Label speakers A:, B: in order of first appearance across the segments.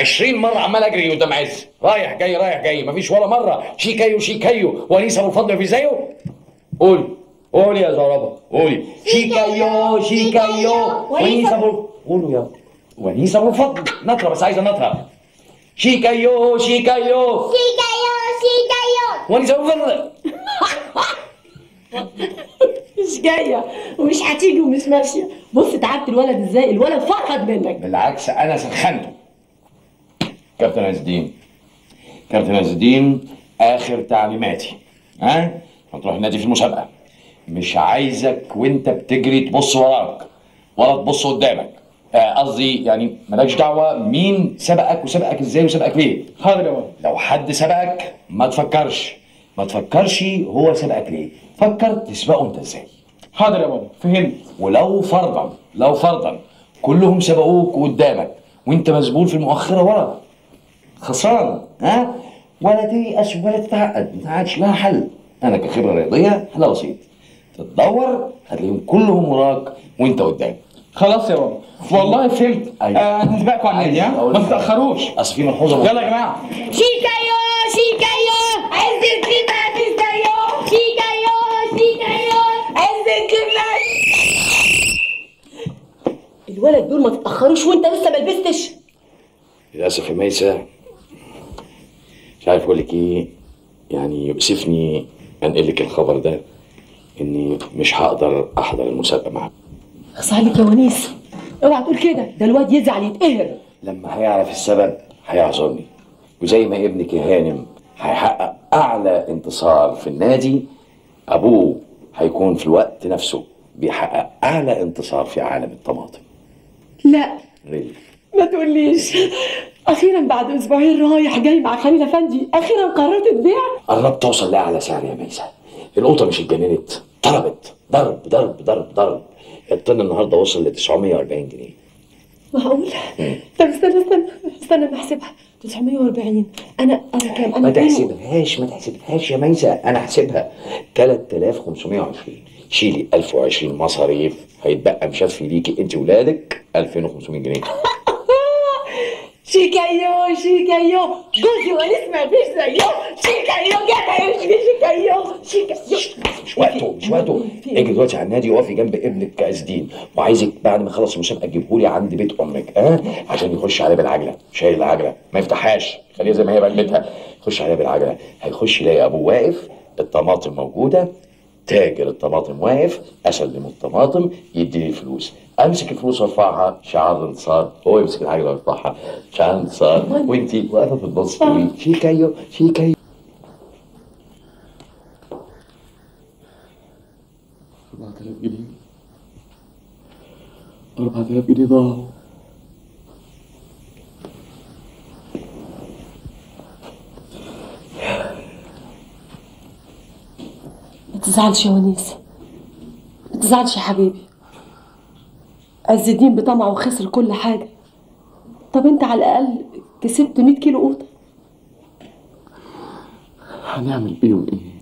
A: 20 مره عمال اجري قدام عز رايح جاي رايح جاي مفيش ولا مره شيكايو شيكايو ونيس ابو الفضل في زيه قولي قولي يا زرابه قولي شيكايو شيكايو ونيس ابو قولوا يا ونيس ابو الفضل نطره بس عايزه نطره شيكايو شيكايو
B: شيكايو شيكايو
A: ونيس ابو الفضل
C: مش جايه ومش هتيجي ومش ماشيه بص تعبت الولد ازاي الولد فرحت منك
A: بالعكس انا سخنته كابتن عز الدين كابتن عز الدين اخر تعليماتي ها هتروح النادي في المسابقه مش عايزك وانت بتجري تبص وراك ولا تبص قدامك آه، قصدي يعني مالكش دعوه مين سبقك وسبقك ازاي وسبقك ليه
D: حاضر يا بابا
A: لو حد سبقك ما تفكرش ما تفكرش هو سبقك ليه فكر تسبقه انت ازاي
D: حاضر يا بابا فهمت
A: ولو فرضا لو فرضا كلهم سبقوك قدامك وانت مسبول في المؤخره ورا خسران ها ولا تيأس ولا تتعقد ما عادش لها حل انا كخبره رياضيه حل بسيط تدور هتلاقيهم كلهم وراك وانت قدام
D: خلاص يا بابا والله فهمت
A: أيوة.
D: آه هسبقكم على النادي ها
A: أقول
D: ما
A: لك.
D: تتاخروش
A: اصل في ملحوظه
D: يلا يا جماعه
B: شيكايو شيكايو عز الدين ما فيش زيه شيكايو شيكايو عز الدين ما
C: الولد دول ما تتاخروش وانت لسه ما لبستش
A: للاسف يا ميسة مش عارف اقول لك ايه يعني يؤسفني انقل لك الخبر ده اني مش هقدر احضر المسابقه معاك
C: اخص عليك يا ونيس اوعى تقول كده ده الواد يزعل يتقهر
A: لما هيعرف السبب هيعذرني وزي ما ابنك يا هانم هيحقق اعلى انتصار في النادي ابوه هيكون في الوقت نفسه بيحقق اعلى انتصار في عالم الطماطم
C: لا
A: ريلي
C: ما تقوليش اخيرا بعد اسبوعين رايح جاي مع خليل افندي اخيرا قررت تبيع
A: قربت توصل لاعلى سعر يا ميسة القطه مش اتجننت ضربت ضرب ضرب ضرب ضرب الطن النهارده وصل ل 940 جنيه
C: معقول طب استنى استنى استنى ما احسبها 940 انا انا كام انا
A: ما
C: اتنين-
A: تحسبهاش ما تحسبهاش يا ميسة انا هحسبها 3520 شيلي 1020 مصاريف هيتبقى مشفي ليكي انت ولادك 2500 جنيه
C: شيكايو شيكايو جوزي ونيس ما فيش زيه شيكايو جاي شيكايو شيكايو
A: مش وقته مش وقته اجي دلوقتي على النادي وقفي جنب ابنك كاسدين وعايزك بعد ما يخلص المسابقه تجيبهولي عند بيت امك ها عشان يخش عليه بالعجله شايل العجله ما يفتحهاش خليها زي ما هي بقلبتها يخش عليها بالعجله هيخش يلاقي ابوه واقف الطماطم موجوده تاجر الطماطم واقف اسلم الطماطم يديني الفلوس امسك الفلوس وارفعها شعار الانتصار هو يمسك العجله ويرفعها شعار الانتصار وانتي واقفه في النص تقولي شيكايو شيكايو
D: 4000 جنيه 4000 جنيه ضاعوا
C: ما تزعلش يا ونيس ما تزعلش يا حبيبي عز الدين بطمعه وخسر كل حاجة طب انت على الأقل كسبت 100 كيلو قوطة
D: هنعمل بيهم ايه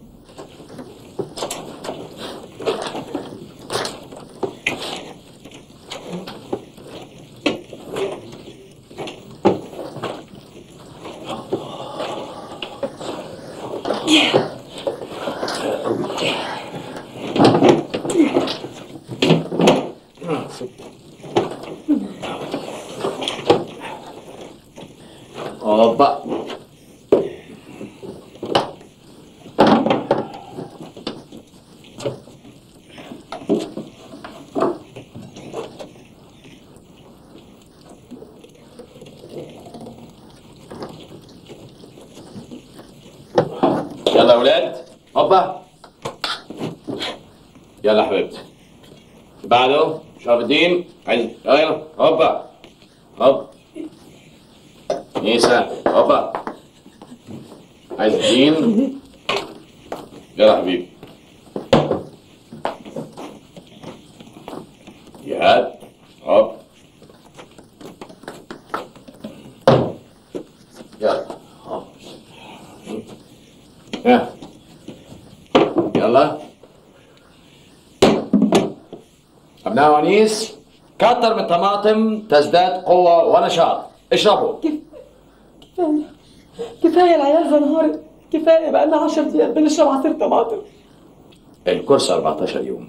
A: اوبا يلا يا ولاد هوبا يلا يا حبيبتي بعده شرف الدين عايز يلا يلا هوبا هوب نيسا هوبا عايز الدين يلا يا حبيبي جهاد هوب يلا هوب ها. يلا أبناء ونيس كتر من الطماطم تزداد قوة ونشاط اشربوا
C: كيف كفايه كفايه العيال زنهارت كفايه بقى لنا 10 ايام بنشرب عصير طماطم
A: الكورس 14 يوم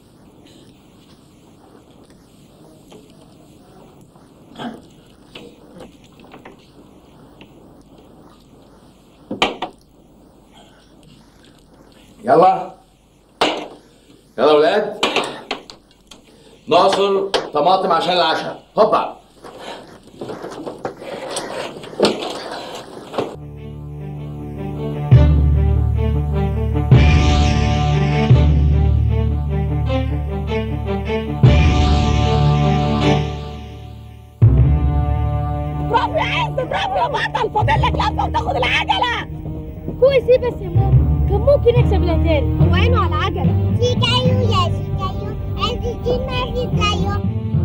A: يلا يلا ولاد نعصر طماطم عشان العشاء هوبا
B: برافو يا عز برافو يا بطل فاضل لك لفه وتاخد العجله كويس ايه بس يا ماما كان ممكن يكسب الاتاري هو عينه على العجله
E: شيكايو يا شيكايو عايز الدين ما في زيه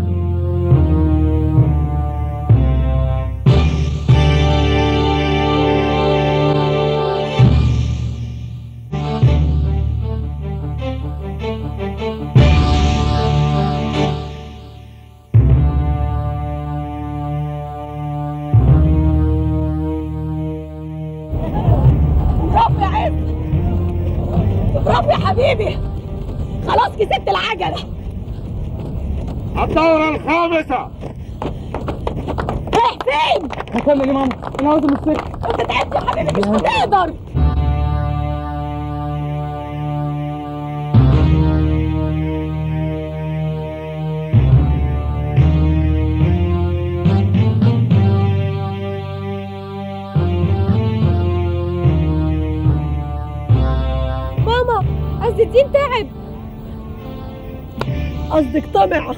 B: برافو يا عز برافو يا حبيبي خلاص كسبت العجله
D: الدورة الخامسة
B: رايح فين؟
C: هكمل يا ماما انا عاوز الموتوسيكل
B: انت تعبت يا حبيبي مش هتقدر ماما عز الدين تعب قصدك طمع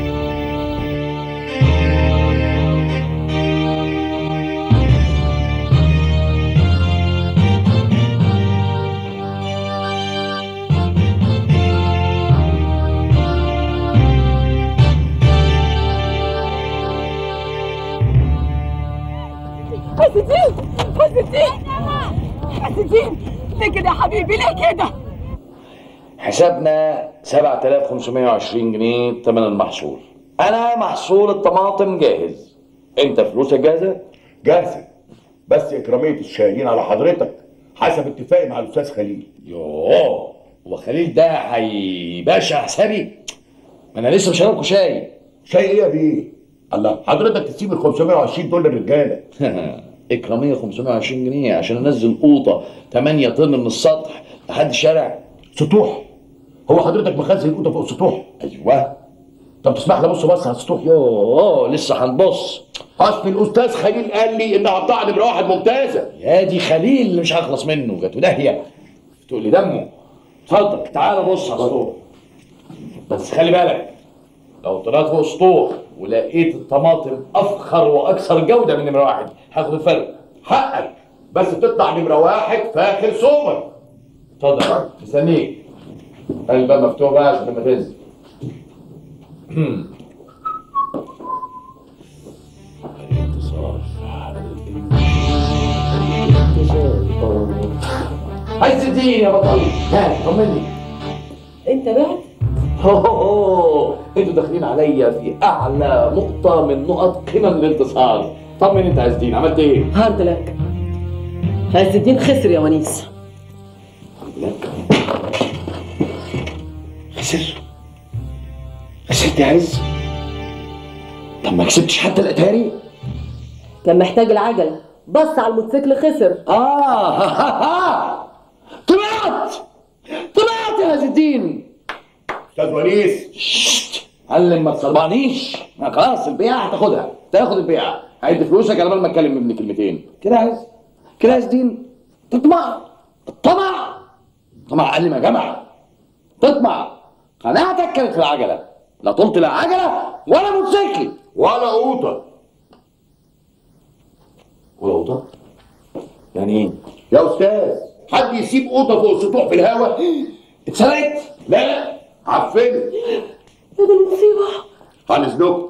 B: عز الدين عز الدين عز الدين ليه كده يا حبيبي ليه كده؟
A: حسابنا 7520 جنيه ثمن المحصول انا محصول الطماطم جاهز انت فلوسك جاهزه
F: جاهزة بس إكرامية الشاهدين على حضرتك حسب اتفاقي مع الأستاذ خليل
A: يوه هو خليل ده هيباشا حسابي ما انا لسه مش هناكل شاي
F: شيء إيه يا بيه؟ الله حضرتك تسيب ال 520 دول للرجالة
A: اكراميه 520 جنيه عشان انزل قوطه 8 طن من السطح لحد الشارع
F: سطوح هو حضرتك مخزن الأوضة فوق السطوح
A: ايوه
F: طب تسمح لي أبص بص على السطوح
A: يوه لسه هنبص
F: أصل الأستاذ خليل قال لي إن هقطع نمرة واحد ممتازة
A: يا دي خليل اللي مش هخلص منه جاته داهيه تقول لي دمه اتفضل تعال بص على السطوح بس خلي بالك لو طلعت فوق السطوح ولقيت الطماطم افخر واكثر جوده من نمره واحد هاخد الفرق
F: حقك بس تطلع نمرة واحد فاخر سوبر
A: اتفضل مستنيك خلي الباب مفتوح بقى عشان لما تنزل الانتصار عايز الدين يا بطل ها طمني
C: انت بعت
A: هوهوهو. انتوا داخلين عليا في اعلى نقطه من نقط قمم الانتصار طمن انت عايز الدين عملت ايه؟
C: هارد لك عز الدين خسر يا ونيس
A: لك خسر خسرت يا عز طب ما كسبتش حتى الاتاري
C: كان محتاج العجله بص على الموتوسيكل خسر
A: اه ها ها ها. طلعت طلعت يا عز الدين
F: أستاذ ونيس
A: شت علم ما تصربعنيش ما خلاص البيعه هتاخدها تاخد البيعه عد فلوسك على بال ما اتكلم ابن كلمتين كده عايز كده عايز دين تطمع الطمع طمع اقل ما جمع تطمع قناعتك كانت في العجله لا طلت لا عجله ولا موتوسيكل
F: ولا قوطة
A: ولا قطه يعني ايه؟
F: يا أستاذ حد يسيب قوطة فوق السطوح في الهوا
A: اتسرقت
F: لا لا عفنت
C: يا دي المصيبه
F: هنزلوك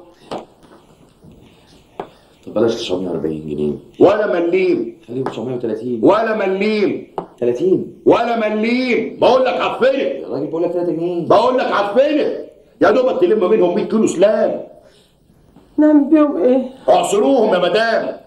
A: طب بلاش 940 جنيه
F: ولا مليم
A: خليهم 930
F: ولا مليم
A: 30
F: ولا مليم بقول لك عفنت
A: الراجل بيقول لك 3 جنيه
F: بقول لك عفنت يا دوبك تلم منهم 100 كيلو سلام
C: نعمل بيهم ايه
F: اعصروهم يا مدام